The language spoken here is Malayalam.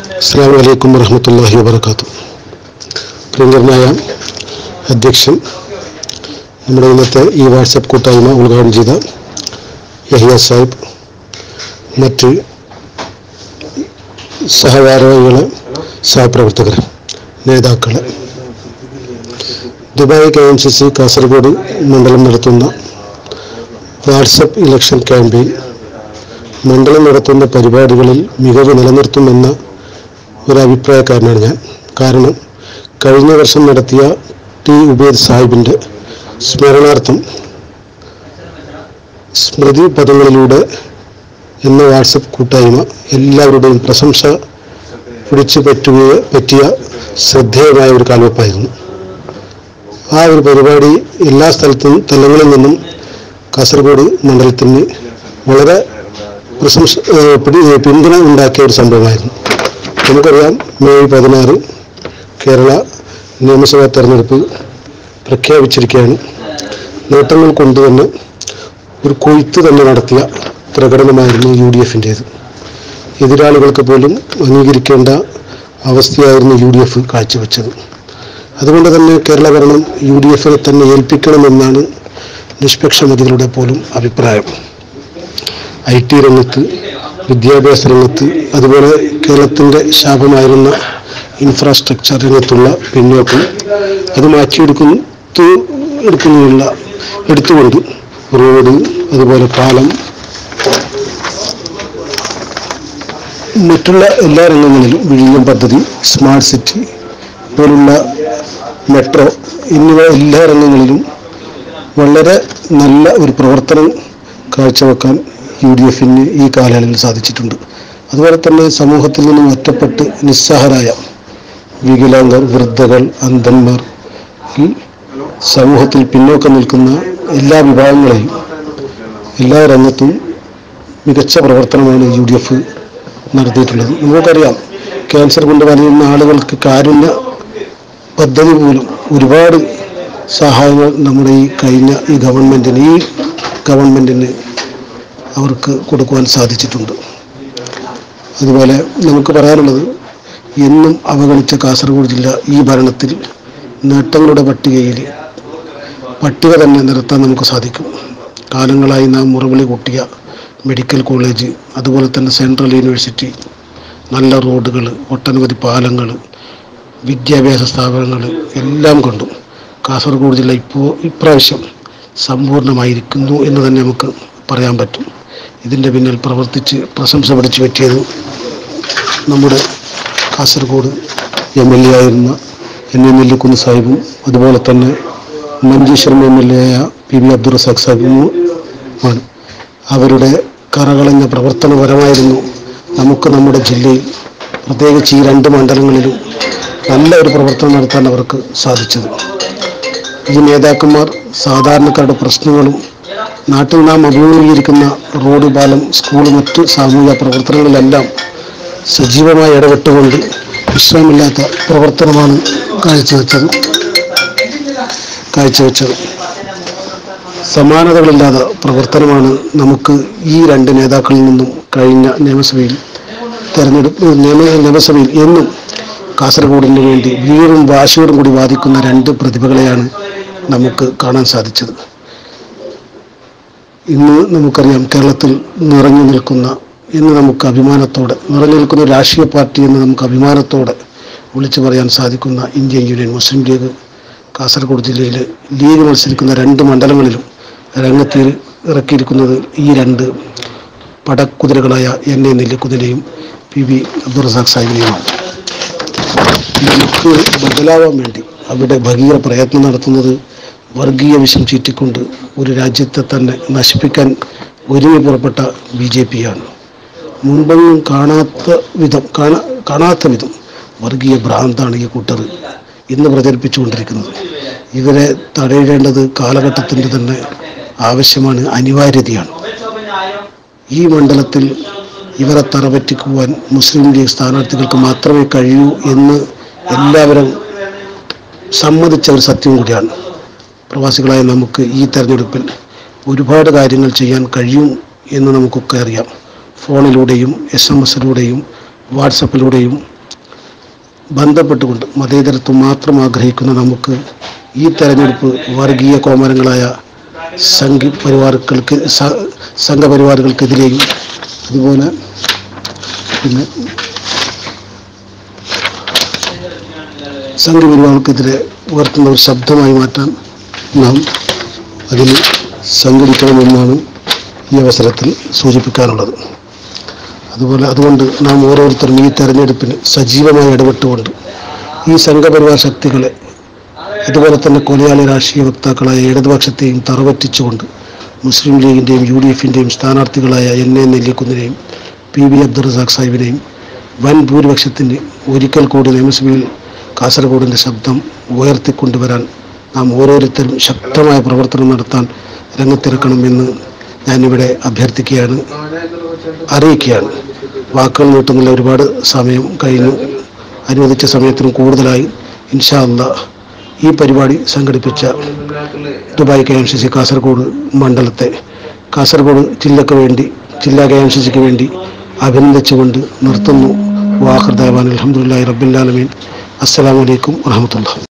അസ്സാം വലൈക്കും വറഹമത്തല്ലാഹി വാബർക്കാത്തു പ്രിയങ്കരനായ അധ്യക്ഷൻ നമ്മുടെ ഇന്നത്തെ ഈ വാട്സപ്പ് കൂട്ടായ്മ ഉദ്ഘാടനം ചെയ്ത യഹിയ സാഹിബ് മറ്റ് സഹഭാരവാഹികളെ സഹപ്രവർത്തകർ നേതാക്കൾ Dubai K M C C Kasaragod മണ്ഡലം നടത്തുന്ന വാട്സപ്പ് ഇലക്ഷൻ ക്യാമ്പയിൻ മണ്ഡലം നടത്തുന്ന പരിപാടികളിൽ മികവ് നിലനിർത്തുമെന്ന ഒരു അഭിപ്രായക്കാരനാണ് ഞാൻ കാരണം കഴിഞ്ഞ വർഷം നടത്തിയ ടി ഉബേദ് സാഹിബിൻ്റെ സ്മരണാർത്ഥം സ്മൃതി പദങ്ങളിലൂടെ എന്ന വാട്സപ്പ് കൂട്ടായ്മ എല്ലാവരുടെയും പ്രശംസ പിടിച്ചു പറ്റുകയെ പറ്റിയ ശ്രദ്ധേയമായ ഒരു കാൽവെപ്പായിരുന്നു ആ ഒരു പരിപാടി എല്ലാ സ്ഥലത്തും തലങ്ങളിൽ നിന്നും കാസർഗോഡ് മണ്ഡലത്തിന് വളരെ പ്രശംസ ഏഹ് പിടി- ഏഹ് പിന്തുണ ഉണ്ടാക്കിയ ഒരു സംഭവമായിരുന്നു നമുക്കറിയാം മെയ് പതിനാറ് കേരള നിയമസഭാ തെരഞ്ഞെടുപ്പ് പ്രഖ്യാപിച്ചിരിക്കുകയാണ് നേട്ടങ്ങൾ കൊണ്ട് തന്നെ ഒരു കൊയ്ത്ത് തന്നെ നടത്തിയ പ്രകടനമായിരുന്നു യു ഡി എഫിൻ്റേത് എതിരാളികൾക്ക് പോലും അംഗീകരിക്കേണ്ട അവസ്ഥയായിരുന്നു യു ഡി എഫ് കാഴ്ചവെച്ചത് അതുകൊണ്ട് തന്നെ കേരള ഭരണം യു ഡി എഫിനെ തന്നെ ഏൽപ്പിക്കണമെന്നാണ് നിഷ്പക്ഷമതികളുടെ പോലും അഭിപ്രായം ഐ ടി രംഗത്ത് വിദ്യാഭ്യാസ രംഗത്ത് അതുപോലെ കേരളത്തിൻ്റെ ശാപമായിരുന്ന ഇൻഫ്രാസ്ട്രക്ചർ രംഗത്തുള്ള പിന്നോക്കം അത് മാറ്റിയെടുക്കുന്നു എടുക്കുന്നതിനുള്ള എടുത്തുകൊണ്ട് റോഡ് അതുപോലെ പാലം മറ്റുള്ള എല്ലാ രംഗങ്ങളിലും വിഴിഞ്ഞം പദ്ധതി സ്മാർട്ട് സിറ്റി പോലുള്ള മെട്രോ എന്നിവ എല്ലാ രംഗങ്ങളിലും വളരെ നല്ല ഒരു പ്രവർത്തനം കാഴ്ചവെക്കാൻ യു ഡി എഫിന് ഈ കാലയളവിൽ സാധിച്ചിട്ടുണ്ട് അതുപോലെ തന്നെ സമൂഹത്തിൽ നിന്നും ഒറ്റപ്പെട്ട് നിസ്സഹാരായ വികലാംഗർ വൃദ്ധകൾ അന്ധന്മാർ ഈ സമൂഹത്തിൽ പിന്നോക്കം നിൽക്കുന്ന എല്ലാ വിഭാഗങ്ങളെയും എല്ലാ രംഗത്തും മികച്ച പ്രവർത്തനമാണ് യു ഡി എഫ് നടത്തിയിട്ടുള്ളത് നമുക്കറിയാം ക്യാൻസർ കൊണ്ട് വലയുന്ന ആളുകൾക്ക് കാരുണ്യ പദ്ധതി പോലും ഒരുപാട് സഹായങ്ങൾ നമ്മുടെ ഈ കഴിഞ്ഞ ഈ ഗവൺമെൻറ്റിന് ഈ ഗവൺമെൻറ്റിന് അവർക്ക് കൊടുക്കുവാൻ സാധിച്ചിട്ടുണ്ട് അതുപോലെ നമുക്ക് പറയാനുള്ളത് എന്നും അവഗണിച്ച കാസർഗോഡ് ജില്ല ഈ ഭരണത്തിൽ നേട്ടങ്ങളുടെ പട്ടികയിൽ പട്ടിക തന്നെ നിർത്താൻ നമുക്ക് സാധിക്കും കാലങ്ങളായി നാം മുറവിളി കൂട്ടിയ മെഡിക്കൽ കോളേജ് അതുപോലെ തന്നെ സെൻട്രൽ യൂണിവേഴ്സിറ്റി നല്ല റോഡുകൾ ഒട്ടനവധി പാലങ്ങൾ വിദ്യാഭ്യാസ സ്ഥാപനങ്ങൾ എല്ലാം കൊണ്ടും കാസർഗോഡ് ജില്ല ഇപ്പോൾ ഇപ്രാവശ്യം സമ്പൂർണ്ണമായിരിക്കുന്നു എന്ന് തന്നെ നമുക്ക് പറയാൻ പറ്റും ഇതിൻ്റെ പിന്നിൽ പ്രവർത്തിച്ച് പ്രശംസ പിടിച്ചു പറ്റിയത് നമ്മുടെ കാസർഗോഡ് എം എൽ എ ആയിരുന്ന എൻ എം നെല്ലിക്കുന്ന് സാഹിബും അതുപോലെ തന്നെ മഞ്ചേശ്വരം എം എൽ എ ആയ പി വി അബ്ദുൾ റസാഖ് സാഹിബുമാണ് അവരുടെ കറകളഞ്ഞ പ്രവർത്തനപരമായിരുന്നു നമുക്ക് നമ്മുടെ ജില്ലയിൽ പ്രത്യേകിച്ച് ഈ രണ്ട് മണ്ഡലങ്ങളിലും നല്ല ഒരു പ്രവർത്തനം നടത്താൻ അവർക്ക് സാധിച്ചത് ഈ നേതാക്കന്മാർ സാധാരണക്കാരുടെ പ്രശ്നങ്ങളും നാട്ടിൽ നാം അഭിമുഖീകരിക്കുന്ന റോഡ് പാലം സ്കൂൾ മറ്റ് സാമൂഹിക പ്രവർത്തനങ്ങളിലെല്ലാം സജീവമായി ഇടപെട്ടുകൊണ്ട് വിശ്രമമില്ലാത്ത പ്രവർത്തനമാണ് കാഴ്ചവെച്ചത് കാഴ്ചവെച്ചത് സമാനതകളില്ലാത്ത പ്രവർത്തനമാണ് നമുക്ക് ഈ രണ്ട് നേതാക്കളിൽ നിന്നും കഴിഞ്ഞ നിയമസഭയിൽ തെരഞ്ഞെടുപ്പ് നിയമ നിയമസഭയിൽ എന്നും കാസർഗോഡിന് വേണ്ടി വീറും വാശിയോടും കൂടി വാദിക്കുന്ന രണ്ട് പ്രതിഭകളെയാണ് നമുക്ക് കാണാൻ സാധിച്ചത് ഇന്ന് നമുക്കറിയാം കേരളത്തിൽ നിറഞ്ഞു നിൽക്കുന്ന ഇന്ന് നമുക്ക് അഭിമാനത്തോടെ നിറഞ്ഞു നിൽക്കുന്ന ഒരു രാഷ്ട്രീയ പാർട്ടി എന്ന് നമുക്ക് അഭിമാനത്തോടെ വിളിച്ചു പറയാൻ സാധിക്കുന്ന Indian Union Muslim League Kasaragod ജില്ലയിൽ ലീഗ് മത്സരിക്കുന്ന രണ്ട് മണ്ഡലങ്ങളിലും രംഗത്തിൽ ഇറക്കിയിരിക്കുന്നത് ഈ രണ്ട് പടക്കുതിരകളായ എൻ എ നെല്ലിക്കുതിരയും പി വി അബ്ദുൾ റസാഖ് സാഹിബിനെയുമാണ് നമുക്ക് ബദലാവാൻ വേണ്ടി അവിടെ ഭഗീര പ്രയത്നം നടത്തുന്നത് വർഗീയ വിഷം ചീറ്റിക്കൊണ്ട് ഒരു രാജ്യത്തെ തന്നെ നശിപ്പിക്കാൻ ഒരുങ്ങി പുറപ്പെട്ട ബി ജെ പിയാണ് മുൻപൊന്നും കാണാത്ത വിധം കാണാ കാണാത്ത വിധം വർഗീയ ഭ്രാന്താണ് ഈ കൂട്ടർ ഇന്ന് പ്രചരിപ്പിച്ചുകൊണ്ടിരിക്കുന്നത് ഇവരെ തടയിടേണ്ടത് കാലഘട്ടത്തിൻ്റെ തന്നെ ആവശ്യമാണ് അനിവാര്യതയാണ് ഈ മണ്ഡലത്തിൽ ഇവരെ തറപറ്റിക്കുവാൻ മുസ്ലിം ലീഗ് സ്ഥാനാർത്ഥികൾക്ക് മാത്രമേ കഴിയൂ എന്ന് എല്ലാവരും സമ്മതിച്ച ഒരു സത്യം കൂടിയാണ് പ്രവാസികളായ നമുക്ക് ഈ തെരഞ്ഞെടുപ്പിൽ ഒരുപാട് കാര്യങ്ങൾ ചെയ്യാൻ കഴിയും എന്ന് നമുക്കൊക്കെ അറിയാം ഫോണിലൂടെയും എസ് എം എസിലൂടെയും വാട്സപ്പിലൂടെയും ബന്ധപ്പെട്ടുകൊണ്ട് മതേതരത്വം മാത്രം ആഗ്രഹിക്കുന്ന നമുക്ക് ഈ തെരഞ്ഞെടുപ്പ് വർഗീയ കോമരങ്ങളായ സംഘി പരിവാറുകൾക്ക് സ- സംഘപരിവാറുകൾക്കെതിരെയും അതുപോലെ പിന്നെ സംഘപരിവാർക്കെതിരെ ഉയർത്തുന്ന ഒരു ശബ്ദമായി മാറ്റാൻ നാം അതിന് സംഘടിക്കണമെന്നാണ് ഈ അവസരത്തിൽ സൂചിപ്പിക്കാനുള്ളത് അതുപോലെ അതുകൊണ്ട് നാം ഓരോരുത്തരും ഈ തെരഞ്ഞെടുപ്പിന് സജീവമായി ഇടപെട്ടുകൊണ്ട് ഈ സംഘപരിവാർ ശക്തികളെ അതുപോലെ തന്നെ കൊലയാളി രാഷ്ട്രീയ വക്താക്കളായ ഇടതുപക്ഷത്തെയും തറവറ്റിച്ചുകൊണ്ട് മുസ്ലിം ലീഗിൻ്റെയും യു ഡി എഫിൻ്റെയും സ്ഥാനാർത്ഥികളായ എൻ എ നെല്ലിക്കുന്നിനെയും പി വി അബ്ദുൾ റസാഖ് സാഹിബിനെയും വൻ ഭൂരിപക്ഷത്തിന് ഒരിക്കൽ കൂടി നിയമസഭയിൽ കാസർഗോഡിൻ്റെ ശബ്ദം ഉയർത്തിക്കൊണ്ടുവരാൻ നാം ഓരോരുത്തരും ശക്തമായ പ്രവർത്തനം നടത്താൻ രംഗത്തിറക്കണമെന്ന് ഞാനിവിടെ അഭ്യർത്ഥിക്കുകയാണ് അറിയിക്കുകയാണ് വാക്കുകൾ നീട്ടുന്നില്ല ഒരുപാട് സമയം കഴിഞ്ഞു അനുവദിച്ച സമയത്തിനും കൂടുതലായി ഇൻഷാ അല്ലാ ഈ പരിപാടി സംഘടിപ്പിച്ച Dubai K M C C Kasaragod മണ്ഡലത്തെ കാസർഗോഡ് ജില്ലക്ക് വേണ്ടി ജില്ലാ കെ എം സി സിക്ക് വേണ്ടി അഭിനന്ദിച്ചുകൊണ്ട് നിർത്തുന്നു വാഹൃദാൻ അലഹമുല്ലാ റബ്ബുല്ലാലമീൻ അസ്സലാമലൈക്കും വറഹമത്തുള്ള